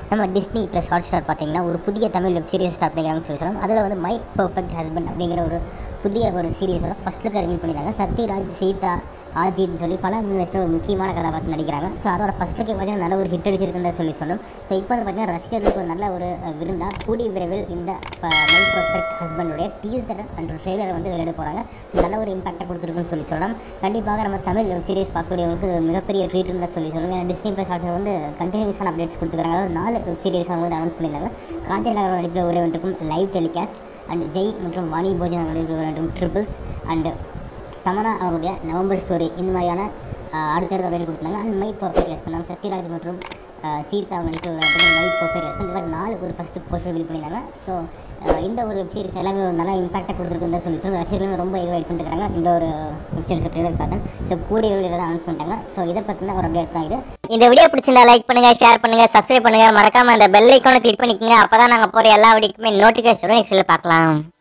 நம்ம Disney plus hot star பார்த்தீங்கன்னா ஒரு புதிய தமிழ் வெப் சீரிஸ் ஸ்டார்ட் பண்ணிக்கிறாங்கன்னு சொல்லி சொல்லலாம் அதில் வந்து மை பர்ஃபெக்ட் ஹஸ்பண்ட் அப்படிங்கிற ஒரு புதிய ஒரு சீரியஸோட ஃபஸ்ட் லுக்கை ரிவீல் பண்ணியிருக்காங்க சத்யராஜ் சீதா ஆஜித்னு சொல்லி பல இன்வெஸ்டர் ஒரு முக்கியமான கதாபாத்திரம் நடிக்கிறாங்க ஸோ அதோட ஃபஸ்ட் லுக்கே பார்த்தீங்கன்னா நல்ல ஒரு ஹிட் அடிச்சிருக்குன்னு சொல்லி சொல்லணும் ஸோ இப்போ வந்து பார்த்தீங்கன்னா ரசிகர்களுக்கு ஒரு நல்ல ஒரு அஹ், விருந்தா கூடிய விரைவில் இந்த மை பர்ஃபெக்ட் ஹஸ்பண்டுடைய டீசர் அண்ட் ட்ரெய்லரை வந்து வெளியிட போகிறாங்க ஸோ நல்ல ஒரு இம்பாக்டை கொடுத்துருக்குன்னு சொல்லி சொல்லலாம் கண்டிப்பாக நம்ம தமிழ் வெப் சீரிஸ் பார்க்கக்கூடியவங்களுக்கு இது மிகப்பெரிய ட்ரீட் இருந்தால் சொல்லி சொல்லுங்க ஏன்னா டிஸ்னி ப்ளஸ் ஹாட்ஸ்டார் வந்து கண்டினியூஸான அப்டேட்ஸ் கொடுத்துருக்காங்க அதாவது நாலு வெப் சீரிஸ் அவங்க வந்து அனௌன்ஸ் பண்ணியிருந்தாங்க காஞ்சன் நகர் நடிப்பில் ஒரே ஒன்றுக்கும் லைவ் டெலிகாஸ்ட் அண்ட் ஜெய் மற்றும் வாணி போஜன் அவர்களுடைய ரெண்டும் ட்ரிபிள்ஸ் அண்ட் தமனா அவருடைய நவம்பர் ஸ்டோரி இந்த மாதிரியான அஹ், அடுத்தடுத்த அப்டேட் கொடுத்தாங்க அண்ட் மை பர்ஃபெக்ட் ஹஸ்பண்ட் நம்ம சத்யராஜ் மற்றும் அஹ், சீதா அவங்க நடித்த ஒரு ரெண்டு மை பர்ஃபெக்ட் ஹஸ்பண்ட் இந்த மாதிரி நாலு ஒரு ஃபஸ்ட்டு போஸ்டர் ரிவீல் பண்ணியிருந்தாங்க ஸோ இந்த ஒரு வெப் சீரிஸ் எல்லாமே ஒரு நல்ல இம்பாக்டாக கொடுத்துருக்குன்னு சொல்லி சொல்லி ரசிகர்களும் ரொம்ப இது வெயிட் பண்ணிருக்காங்க இந்த ஒரு வெப் சீரிஸ் ட்ரெய்லர் பார்த்தேன் ஸோ கூடிய விரைவில் இதை அனௌன்ஸ் பண்ணிட்டாங்க ஸோ இதை பற்றின ஒரு அப்டேட் தான் இது இந்த வீடியோ பிடிச்சிருந்தா லைக் பண்ணுங்க ஷேர் பண்ணுங்க சப்ஸ்கிரைப் பண்ணுங்க மறக்காம அந்த பெல் ஐக்கானை கிளிக் பண்ணிக்கோங்க அப்பதான் நாங்க போற எல்லா வீடியோக்குமே நோட்டிஃபிகேஷன் நெக்ஸ்ட்ல பார்க்கலாம்